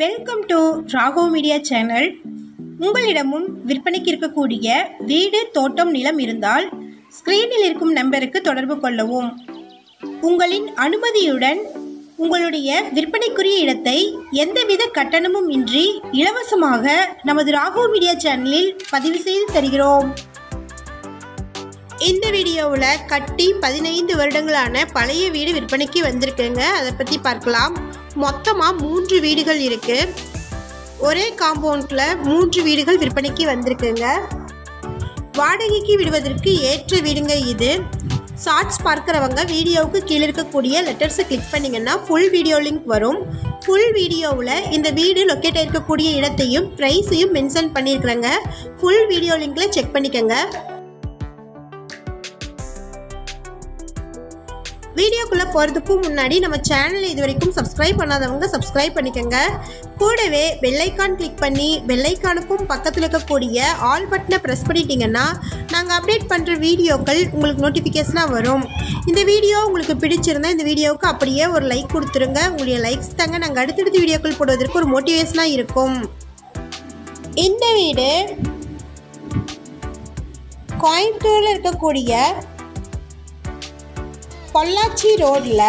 welcome to Rago media channel உங்களிடமும் விற்பனைக்கு இருக்கக்கூடிய வீடு தோட்டம் நிலம் இருந்தால் ஸ்க்ரீனில் இருக்கும் நம்பருக்கு தொடர்பு கொள்ளவும் உங்களின் அனுமதியுடன் உங்களுடைய விற்பனைக்குரிய இடத்தை எந்தவித கட்டணமும் இன்றி இலவசமாக நமது ராகோ மீடியா சேனலில் பதிவு செய்து தருகிறோம் இந்த வீடியோவில் கட்டி பதினைந்து வருடங்களான பழைய வீடு விற்பனைக்கு வந்திருக்குங்க அதை பற்றி பார்க்கலாம் மொத்தமாக மூன்று வீடுகள் இருக்குது ஒரே காம்பவுண்டில் மூன்று வீடுகள் விற்பனைக்கு வந்திருக்குங்க வாடகைக்கு விடுவதற்கு ஏற்ற வீடுங்க இது ஷார்ட்ஸ் பார்க்குறவங்க வீடியோவுக்கு கீழே இருக்கக்கூடிய லெட்டர்ஸை கிளிக் பண்ணிங்கன்னா ஃபுல் வீடியோ லிங்க் வரும் ஃபுல் வீடியோவில் இந்த வீடு லொக்கேட் ஆயிருக்கக்கூடிய இடத்தையும் ப்ரைஸையும் மென்ஷன் பண்ணியிருக்கிறேங்க ஃபுல் வீடியோ லிங்க்கில் செக் பண்ணிக்கோங்க வீடியோக்குள்ளே போகிறதுக்கு முன்னாடி நம்ம சேனலை இது வரைக்கும் சப்ஸ்கிரைப் பண்ணாதவங்க சப்ஸ்கிரைப் பண்ணிக்கோங்க கூடவே பெல்லைக்கான் கிளிக் பண்ணி பெல்லைக்கானுக்கும் பக்கத்தில் இருக்கக்கூடிய ஆல் பட்டனை ப்ரெஸ் பண்ணிட்டீங்கன்னா நாங்கள் அப்டேட் பண்ணுற வீடியோக்கள் உங்களுக்கு நோட்டிஃபிகேஷனாக வரும் இந்த வீடியோ உங்களுக்கு பிடிச்சிருந்தா இந்த வீடியோவுக்கு அப்படியே ஒரு லைக் கொடுத்துருங்க உங்களுடைய லைக்ஸ் தாங்க நாங்கள் அடுத்தடுத்த வீடியோக்கள் போடுவதற்கு ஒரு மோட்டிவேஷனாக இருக்கும் இந்த வீடு கோயம்புத்தூரில் இருக்கக்கூடிய பொள்ளாச்சி ரோடில்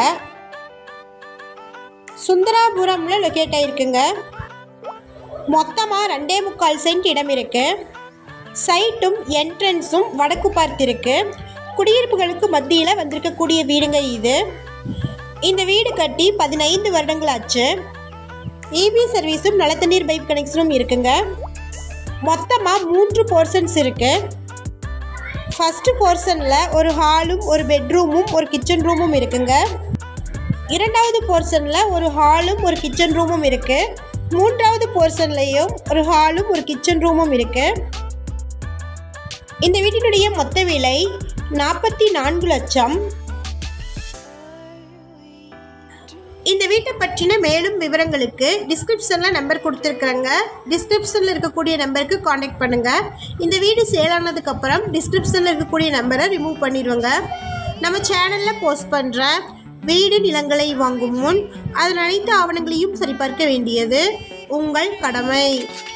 சுந்தராபுரம்ல லொக்கேட் ஆயிருக்குங்க மொத்தமாக ரெண்டே முக்கால் சென்ட் இடம் இருக்கு சைட்டும் என்ட்ரன்ஸும் வடக்கு பார்த்து இருக்கு குடியிருப்புகளுக்கு மத்தியில் வந்திருக்கக்கூடிய வீடுங்க இது இந்த வீடு கட்டி பதினைந்து வருடங்கள் ஆச்சு இபி சர்வீஸும் நல்ல தண்ணீர் பைப் கனெக்ஷனும் இருக்குங்க மொத்தமாக மூன்று போர்ஷன்ஸ் இருக்குது ஃபஸ்ட்டு போர்ஷனில் ஒரு ஹாலும் ஒரு பெட்ரூமும் ஒரு கிச்சன் ரூமும் இருக்குங்க இரண்டாவது போர்ஷனில் ஒரு ஹாலும் ஒரு கிச்சன் ரூமும் இருக்குது மூன்றாவது போர்ஷன்லேயும் ஒரு ஹாலும் ஒரு கிச்சன் ரூமும் இருக்குது இந்த வீட்டினுடைய மொத்த விலை நாற்பத்தி நான்கு லட்சம் இந்த வீட்டை பற்றின மேலும் விவரங்களுக்கு டிஸ்கிரிப்ஷனில் நம்பர் கொடுத்துருக்குறேங்க டிஸ்கிரிப்ஷனில் இருக்கக்கூடிய நம்பருக்கு காண்டாக்ட் பண்ணுங்கள் இந்த வீடு சேலானதுக்கப்புறம் டிஸ்கிரிப்ஷனில் இருக்கக்கூடிய நம்பரை ரிமூவ் பண்ணிடுவோங்க நம்ம சேனலில் போஸ்ட் பண்ணுற வீடு நிலங்களை வாங்கும் முன் அதன் அனைத்து ஆவணங்களையும் சரிபார்க்க வேண்டியது உங்கள் கடமை